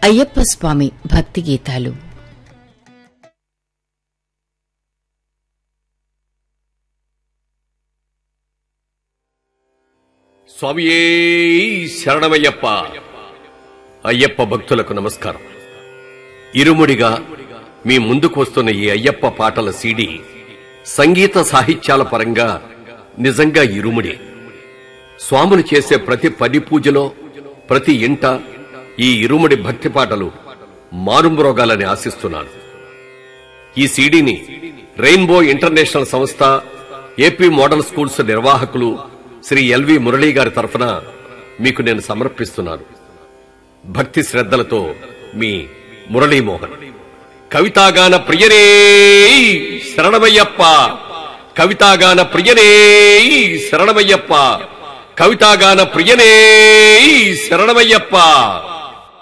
అయ్యప్ప స్వామి భక్తి గీతాలు స్వామియే శరణమయ్యప్ప అయ్యప్ప భక్తులకు నమస్కారం ఇరుముడిగా మీ ముందుకు వస్తున్న ఈ అయ్యప్ప పాటల సీడీ సంగీత సాహిత్యాల పరంగా నిజంగా ఇరుముడి స్వాములు చేసే ప్రతి పది పూజలో ప్రతి ఇంట ఈ ఇరుముడి భక్తి పాటలు మారుమ్రోగాలని ఆశిస్తున్నాను ఈ సీడీని రెయిన్బో ఇంటర్నేషనల్ సంస్థ ఏపీ మోడల్ స్కూల్స్ నిర్వాహకులు శ్రీ ఎల్వి మురళీ గారి తరఫున మీకు నేను సమర్పిస్తున్నాను భక్తి శ్రద్ధలతో మీ మురళీమోహన్ కవితాగాన ప్రియనే శరణమయ్యప్ప కవితాగాన ప్రియనే శరణమయ్యప్ప కవితాగాన ప్రియనే శరణమయ్యప్ప